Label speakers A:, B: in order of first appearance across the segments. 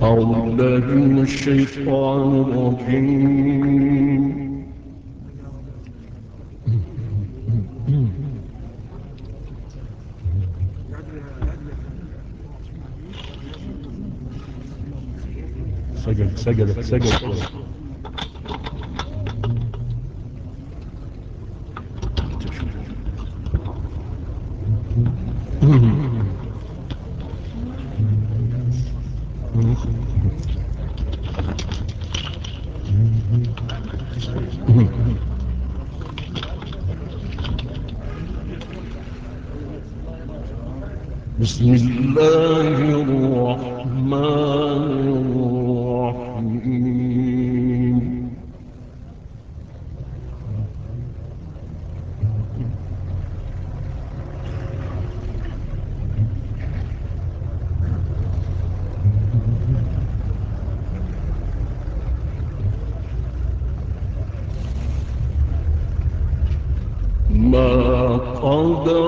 A: أعوذ بالله من الشيطان الرجيم سجد سجد سجد بسم الله الرحمن الرحيم ما قدر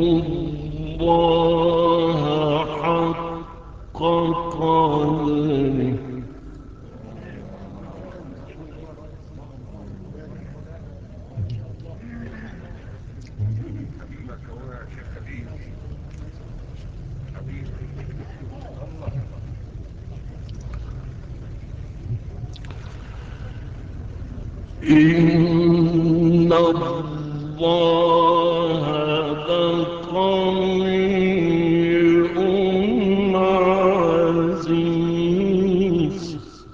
A: الله حق قدره إن الله لقوي عزيز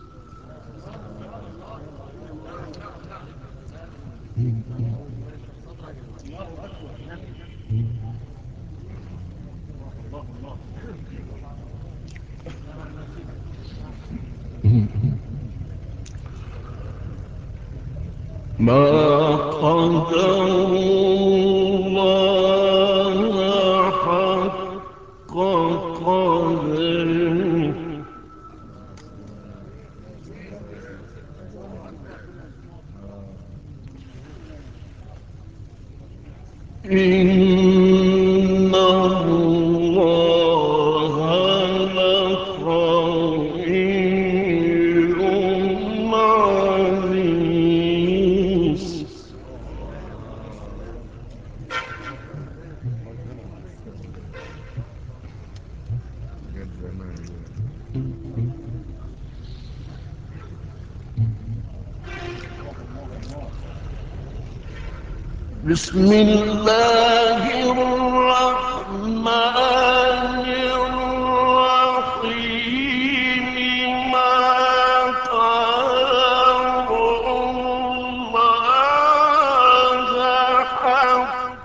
A: ما قدر الله حق قدره إن الله لقوي عزيز بسم الله الرحمن الرحيم ما قدر الله حق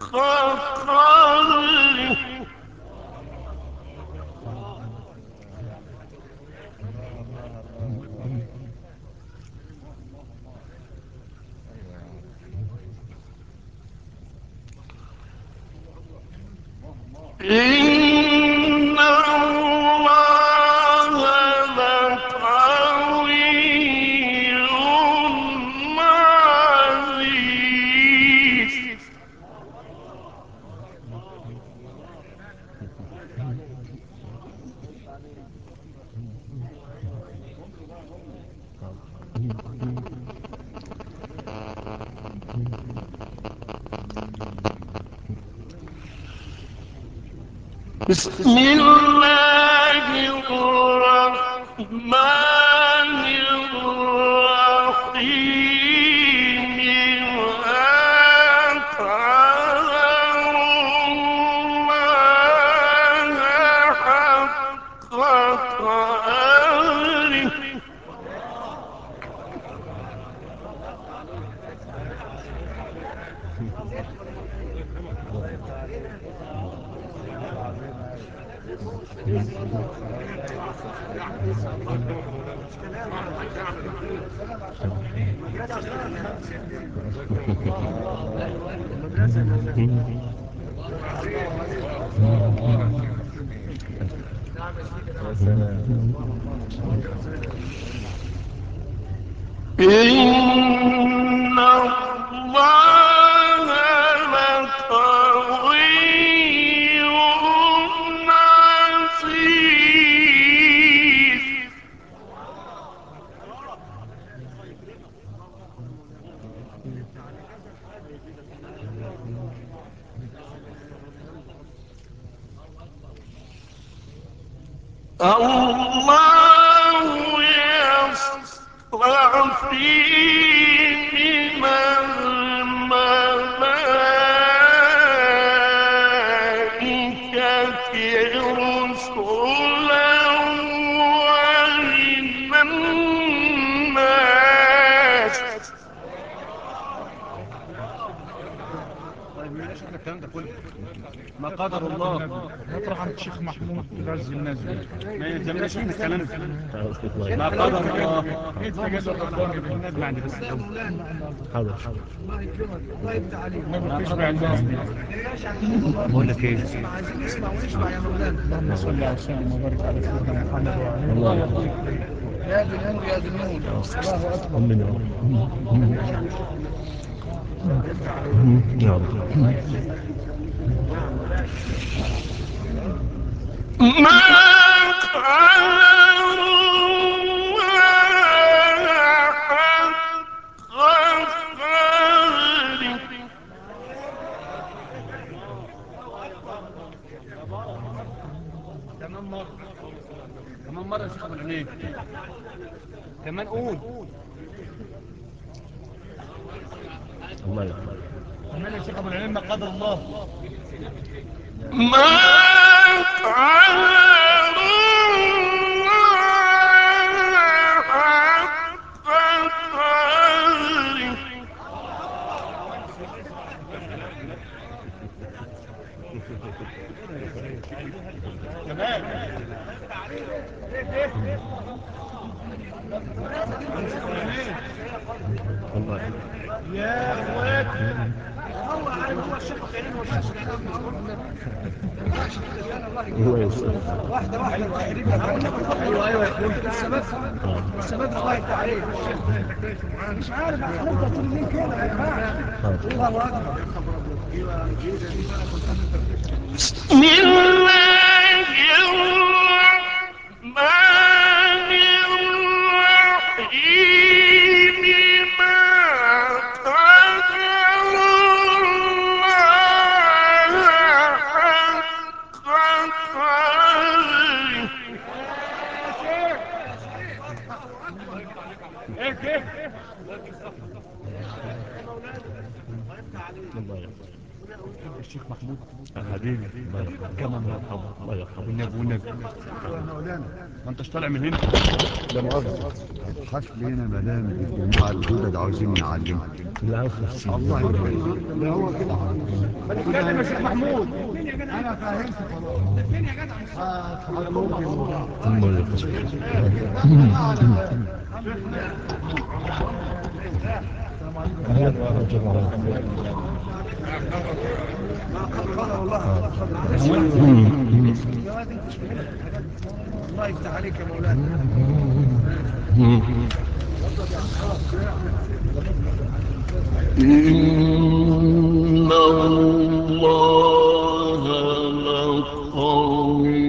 A: قدره إن الله لقوي عزيز بسم الله الرحمن الرحيم وآتاهم الله حق قدره إن الله لقوي عزيز الله يصطفي من الملائكة رسلا ومن الناس
B: طيب ليش احنا الكلام ده كله ما قدر الله
C: نطرح عند الشيخ محمود غزي الناس دي
B: ما يلزمناش احنا الكلام ده ما قدر الله
C: ايه تجد الرباني بالناس
B: ما عندي بس
D: حاضر
C: ما بتشبع الناس دي
B: بقول لك ايه
C: اللهم صل على سيدنا وبارك على سيدنا محمد وعلى
D: الله
C: يا ذي النور يا ذي النور الله اكبر
D: امين يا رب
A: ما قدر الله حق قدره
B: كمان مرة كمان مرة يا شيخ ابو العينين كمان قول
D: الله يرحمه
B: كمان يا شيخ ابو العينين ما قدر الله
A: ما قدر الله حق قدره
B: كمان
D: الله يرحمه
B: يا اخواتي
D: هو يسلم
B: ايوه ايوه يا اخواتي
C: الثبات الله يفتح عليك مش عارف احنا طول الليل كده ما ينفعش الله اكبر
A: بسم الله الرحمن الرحيم ما قدر الله حق قدره
D: الله يرحمه
B: الشيخ محمود
D: حبيبي الله يرحمه كمان يرحمه الله يرحمه
B: والنبي والنبي ما انتش طالع من هنا
D: لا مؤاخذة
E: حفل هنا مدام الجماعة الجدد عاوزين نعلمها
D: العفو نفسي
E: الله يبارك ده هو كده
B: اتكلم يا شيخ محمود
C: انا فاهمت
D: الله
C: الله يفتح عليك يا مولانا
A: إن الله لقوي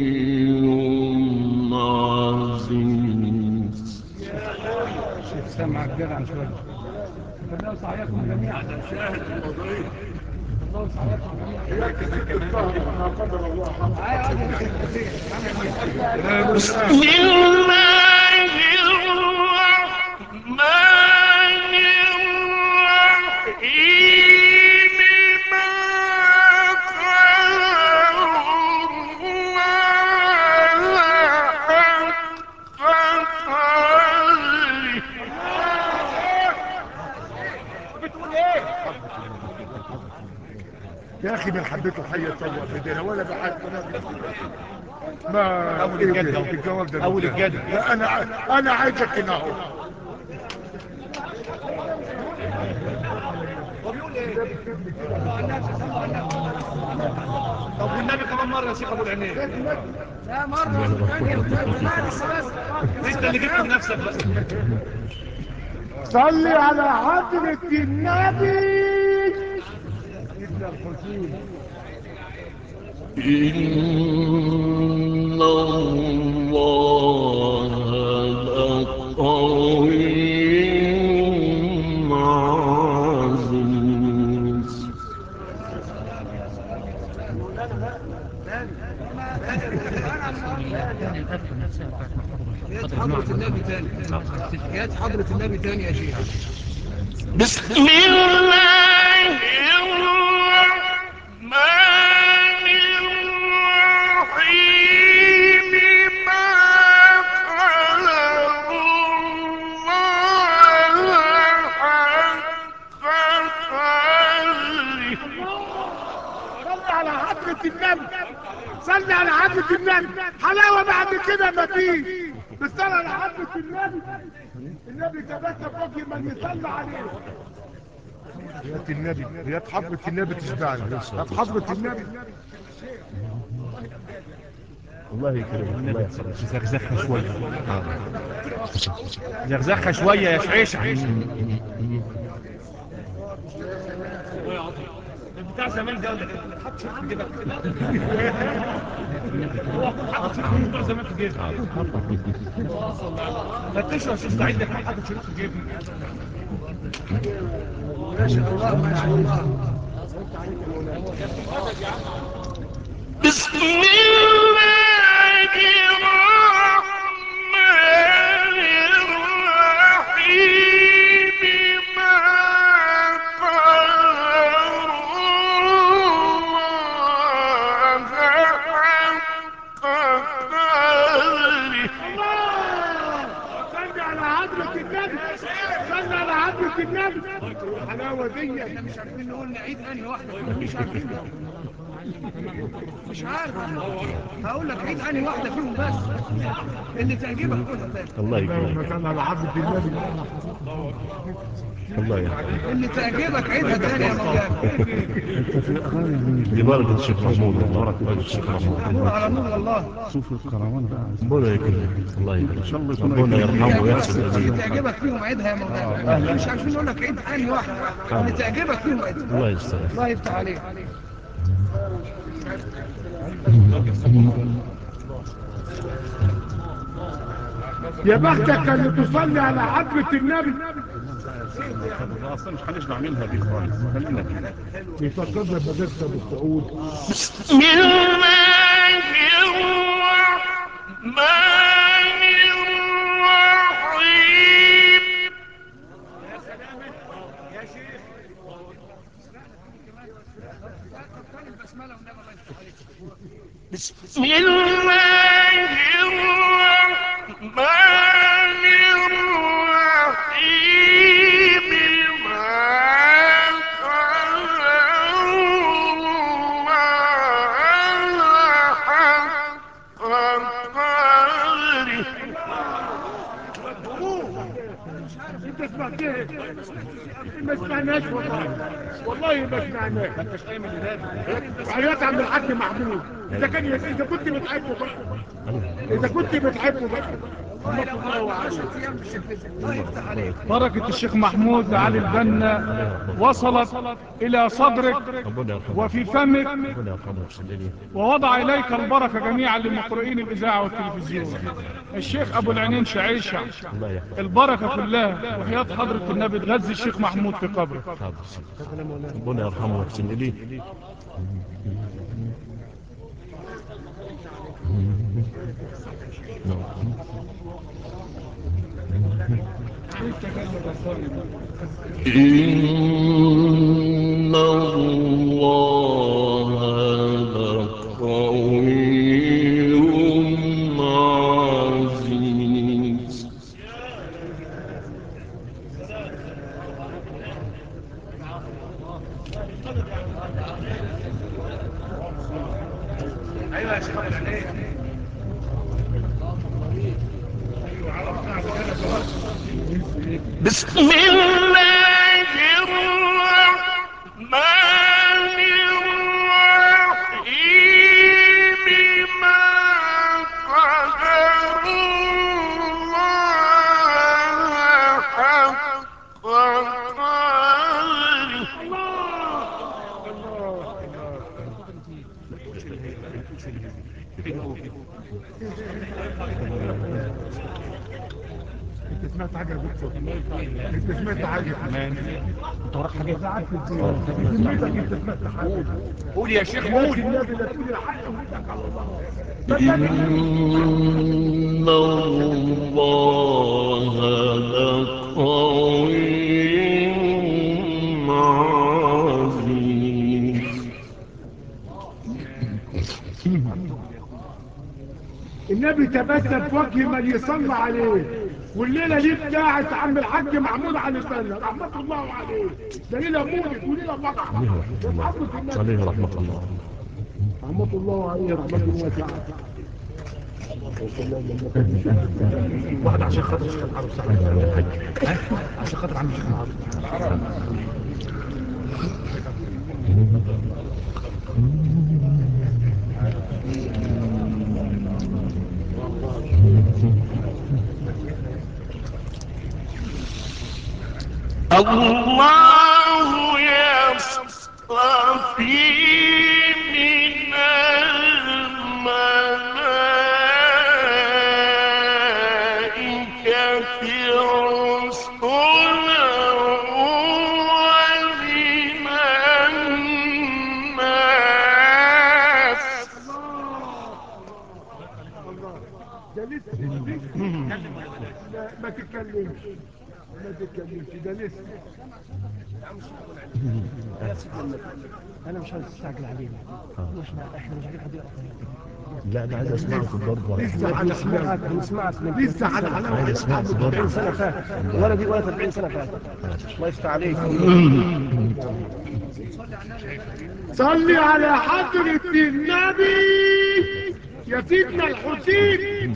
A: عزيز
C: سمع كده عن شويه الله يصحيكم جميعا الله يصحيكم جميعا
A: بسم الله الرحمن الرحيم ما قدر الله حق قدره
C: يا اخي من حبيته حي تصور بدنا ولا بحد ما
B: أول الجد أهو.
C: الجواب ده
B: أول
C: بالله.
B: الجد.
C: لا انا ع- انا عايزك هنا اهو
B: طب والنبي كمان مرة يا شيخ ابو العينين
C: لا مرة ثانية
B: انت اللي جبت بنفسك بس
C: صلي على حضرة النبي
A: إن الله لقوي عزيز
C: يد حضرة النبي تاني يد حضرة النبي تاني يا شيخ
A: بسم الله الرحمن الرحيم ما خلق الله حق خلقه
F: صلي على حضرة النبي صلي على حضرة النبي حلاوة بعد كده مفيش بس صلي على حضرة النبي النبي تبسم وجه من يصلي عليه
G: رياض النبي رياض حضرة النبي تشبعني رياض حضرة النبي
D: الله يكرمك الله يحفظك
B: زغزغها شوية
D: آه.
B: زغزغها شوية يا شعيشة بتاع زمان ده ولا كده حط شيخ في جيبك كده هو حط شيخ بتاع زمان في جيبك فتشوا يا شيخ سعيد ده كان حاطط شيخ في جيبك
C: ما شاء الله ما شاء الله
A: بسم الله الرحمن الرحيم ما قدر الله حق قدره
F: صلي على حضرة النبي صلي على حضرة النبي حلاوة دي
C: احنا مش عارفين نقول نعيد انهي واحدة فيهم مش عارفين مش عارف هقول لك عيد انهي واحدة فيهم بس اللي تعجبك قولها تاني
D: الله يكرمك
G: صلى على حضرة النبي
D: الله يحفظك
C: اللي تعجبك عيدها تاني يا مولانا
D: دي بركة الشيخ محمود بركة الشيخ محمود
C: نور على نور والله
E: شوف الكروان بقى
D: ربنا يكرمك الله يكرمك ربنا يرحمه ويحسن
C: اللي
D: اليه
C: تعجبك فيهم عيدها يا مولانا احنا مش عارفين نقول لك عيد انهي واحدة اللي تعجبك فيهم عيدها
D: الله يستر
C: الله يفتح عليك
F: يا بختك اللي تصلي على حضرة النبي
B: اصلا مش هنشبع منها دي خالص خلينا كده
F: يفكرنا بمدرسة بالسعود
A: بسم الله الرحمن الرحيم بسم الله الرحمن الرحيم ما خلق الله حق قدره
F: انت سمعت ايه ما سمعناش والله والله ما سمعناش وحياة عم الحاج محمود اذا كان اذا كنت بتحبه بقى اذا كنت بتحبه بقى
C: الله يفتح عليك
H: بركة الشيخ محمود علي البنا وصلت إلى صدرك
D: ربنا يرحمه
H: وفي فمك
D: ربنا يرحمه ويحسن اليه
H: ووضع إليك البركة جميعا لمقرئين الإذاعة والتلفزيون الشيخ أبو العينين شعيشة
D: الله يحفظك
H: البركة كلها وحياة حضرة النبي تغذي الشيخ محمود في قبره
D: حاضر ربنا يرحمه ويحسن اليه
A: إن الله لقوي عزيز
C: ايوه يا شيخ ابو العينين
A: بسم الله الرحمن الرحيم ما قدر الله حق قدره
G: انت سمعت حاجه يا دكتور انت سمعت حاجه
B: انت وراك حاجه
G: سمعتك انت سمعت حاجه
B: قول يا شيخ قول
G: النبي لا تقول الحق وإنك على الله
A: إن الله لقوي عزيز
F: النبي تبسم في وجه من يصلى عليه والليله دي بتاعت عم الحاج محمود علي البنا رحمه الله عليه ده ليله مولد وليله فرح رحمه النبي
D: عليه رحمة الله
F: رحمه الله عليه رحمه واسعه
G: واحد عشان خاطر الشيخ العرب صح عشان خاطر عم الشيخ العرب
A: الله يصطفي من الملائكة رسلا ومن الناس
F: ده لسه لا ما تتكلمش ما تتكلمش ده لسه
C: انا مش عايز استعجل علينا مش احنا مش عايزين حد يقرا
D: لا انا عايز اسمعك برضه
F: لسه على
C: هنسمعك هنسمعك من
F: لسه على حلاوه
D: عايز اسمعك
C: 40
D: برضه
C: سنه فاتت ولا دي ولا 70 سنه فاتت الله يفتح عليك
F: صلي على حضرة النبي يا سيدنا الحسين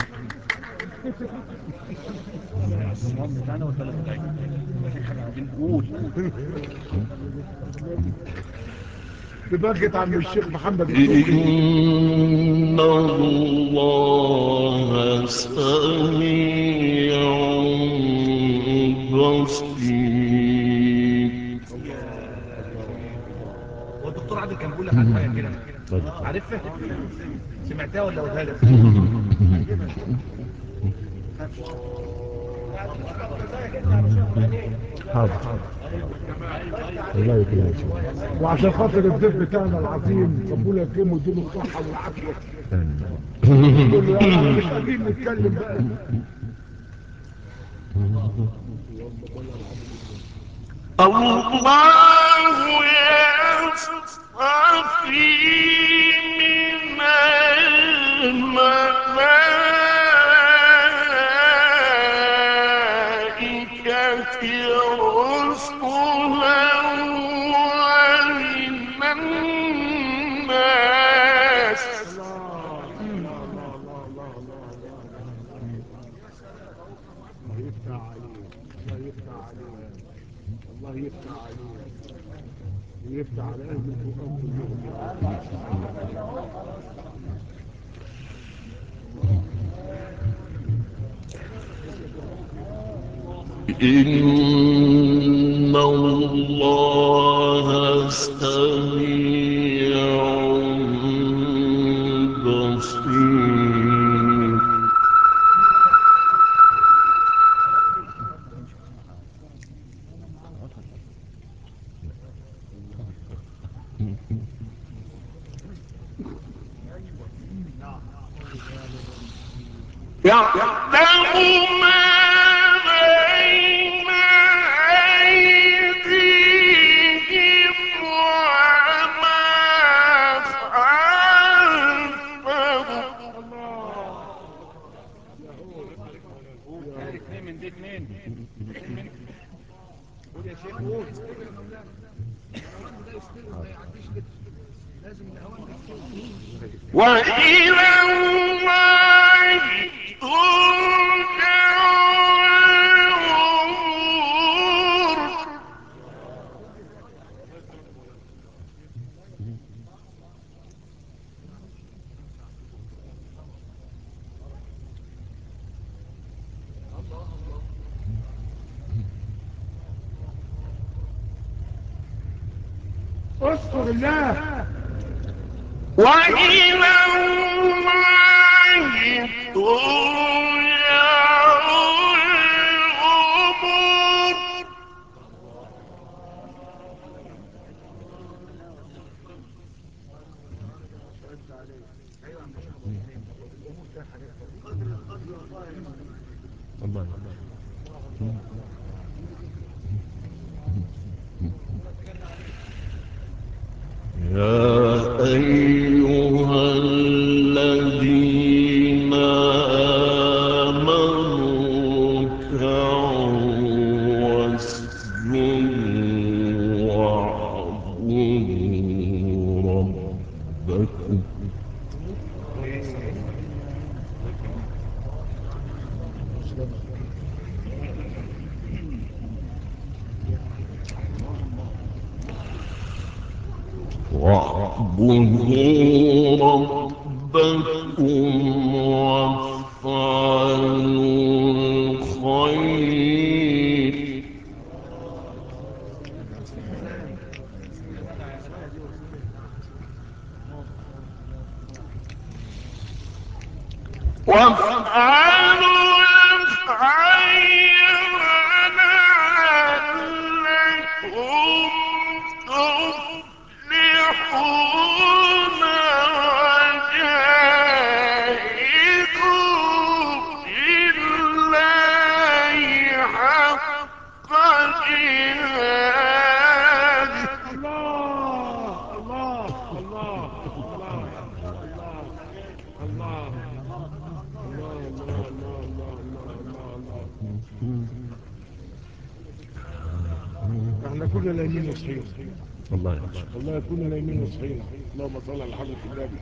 F: ببركة عم الشيخ محمد
A: إن الله سميع بصير
B: هو الدكتور عادل كان بيقول لك على حاجه كده عارفها سمعتها ولا قولها لك
D: حاضر الله يكرمك
F: وعشان خاطر الضيف بتاعنا العظيم ربنا يكرمه ويديله الصحة والعافية
D: آمين.
F: نقول له يلا مش قادرين نتكلم بقى
A: الله يصطفي من الملائكة رسلا ومن الناس
F: الله يفتح عليه الله يفتح عليه الله يفتح عليه ويفتح على اهل القرآن كلهم يا رب.
A: إن الله سميع بصير يعلم ما بين أيديهم وما خلفهم
H: اثنين من دي اثنين قول يا شيخ قول
A: وإلى الله ترجع الأمور
F: اذكر الله
A: وإلى الله ترجع
D: الله يا أيها الذين آمنوا اركعوا واسجدوا واعبدوا ربكم واعبدوا ربكم وافعلوا الخير
A: وافعلوا الخير لعلكم تفلحون وجاهدوا في الله حق جهاده
F: الله الله الله الله الله احنا كنا نايمين وصحينا
D: الله يرحمه
F: والله كنا نايمين وصحينا اللهم صل على حضرة النبي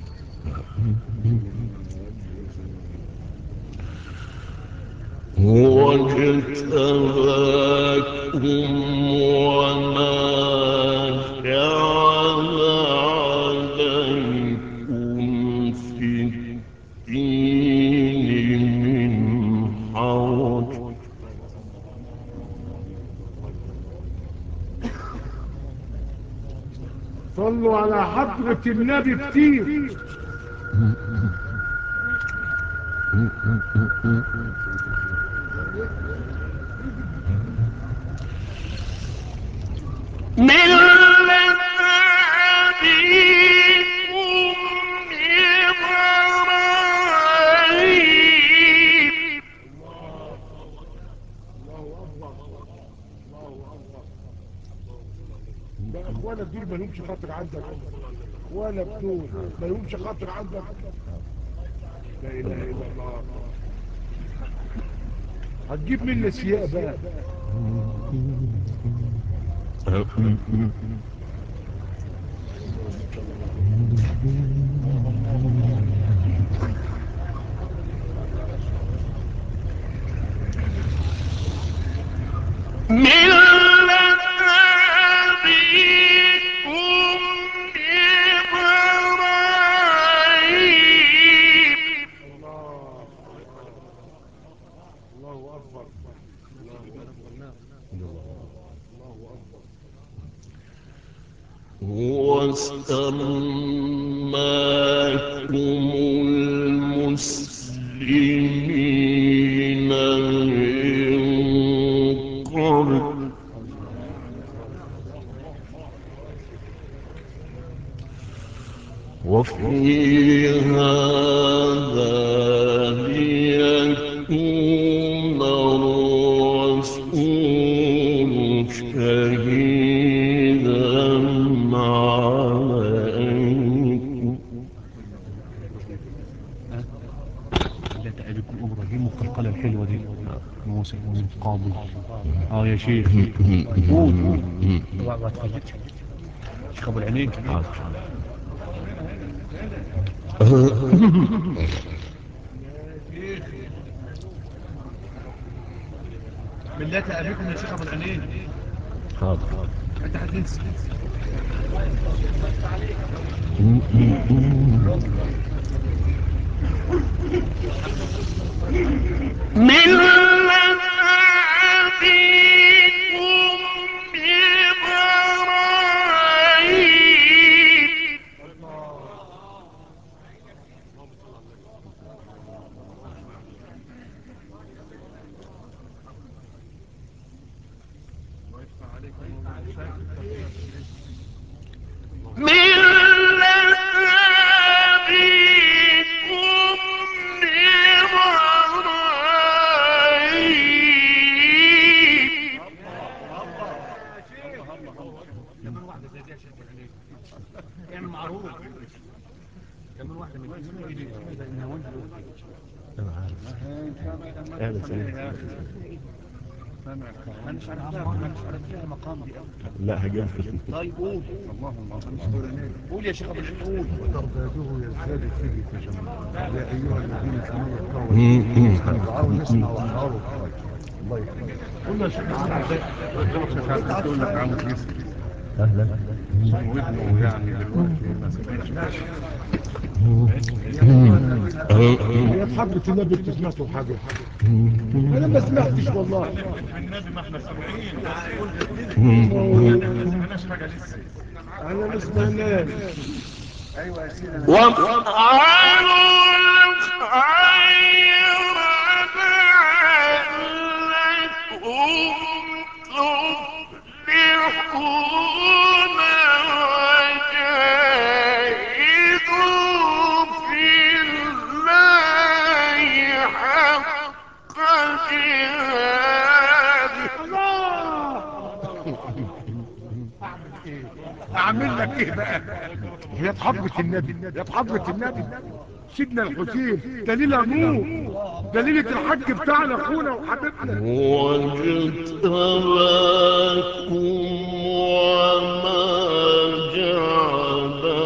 D: هو اجتباكم وما جعل عليكم في الدين من حرج
F: صلوا على حضرة النبي كتير
A: ملة أبيكم إبراهيم
F: ده اخوانا دول ما لهمش خاطر عندك ولا بدون ما لهمش خاطر عندك لا اله الا الله هتجيب منا سياق بقى
A: ملة أبيكم إبراهيم
F: الله اكبر
D: هو استرماكم المسلمين من قبل وفي هذا ليكون الرسول شهيدا عليكم
G: لا تعرفكم ابراهيم والقلقله الحلوه دي موسى من قابل اه يا شيخ قول اوعى ما تخليك شيخ ابو العينين
B: ملة أبيكم يا شيخ أبو العينين
D: حاضر
B: أنت هتنسى
A: ملة أبيكم إبراهيم ملة
D: انا عارف اهلا وسهلا لا هجاف
C: طيب قول قول يا شيخ ابو الحين قول
E: وترتاجه يزداد فيه تجمع يا ايها الذين امنوا اتقوا الله دعاء نسمع واشعاره الله يحفظك
G: قلنا شيخ محمد تقول لك عم يوسف
D: اهلا
G: وابنه يعني دلوقتي ما سمعش
F: يا حبة النبي انت سمعتوا حاجة انا ما سمعتش والله
H: النبي ما احنا سامعين
F: انا
H: ما سمعناش حاجه لسه
F: ما سمعناش
A: وافعلوا الخير لعلكم تفلحون وجاهدوا في الله حق جهاده
F: اعمل لك ايه بقى يا حضرة النبي يا حضرة النبي سيدنا الحسين دليل ابوه دليلة الحج بتاعنا اخونا وحبيبنا
A: واجتباكم وما جعل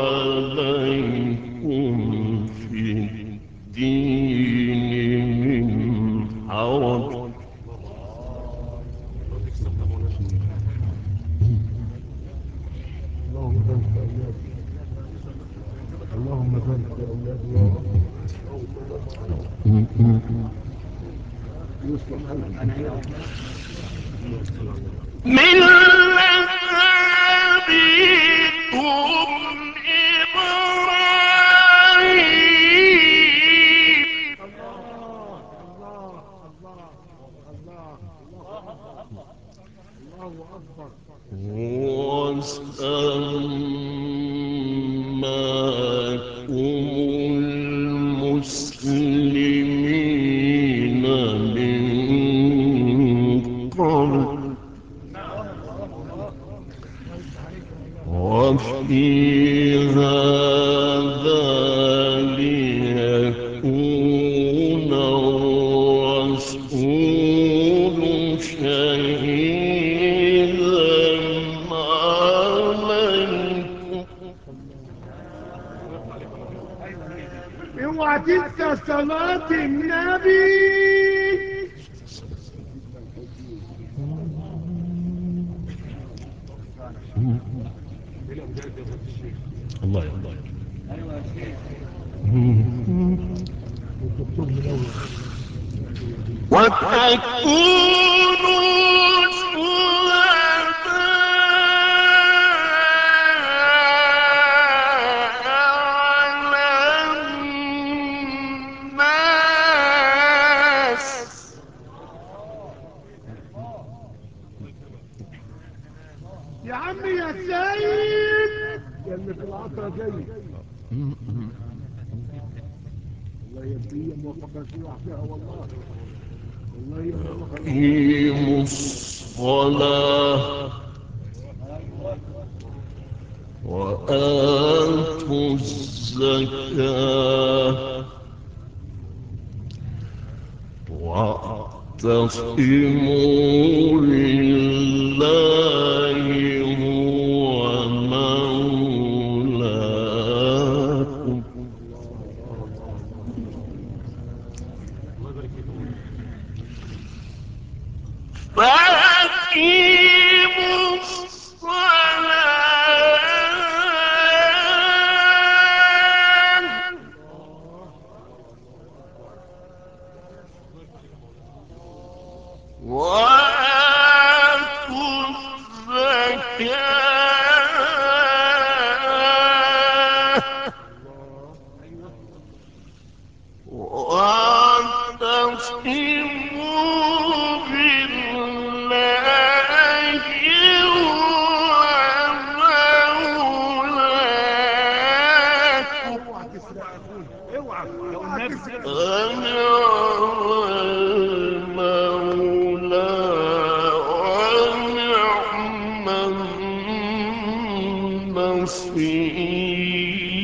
A: عليكم في الدين من حرج
E: اللهم بارك في اولادي اللهم بارك في اولادي يا رب
A: ملة أبيكم إبراهيم وسماكم المسلمين من قبل وفي هذا ليكون الرسول شهيدا عليكم
F: اوعى تنسى صلاة النبي
D: الله الله
A: وتكونوا شهداء على الناس
F: يا عمي يا سيد يا اللي في العصر جاي الله يبدي موفقة في وحدها والله والله يا موفقة
A: أقيموا الصلاة وآتوا الزكاة واعتصموا بالله هو مولاكم فأقيموا الصلاة وآتوا الزكاة واعتصموا بالله هو مولاكم
F: اوعى تسرق اخويا اوعى اوعى تسرق
A: فنعم المولى ونعم النصير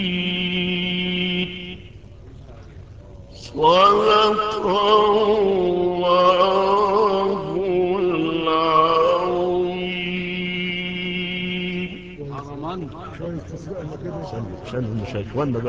A: صدق الله العظيم
E: شوية تسبقنا كده
D: عشان مش هيخوانا بقى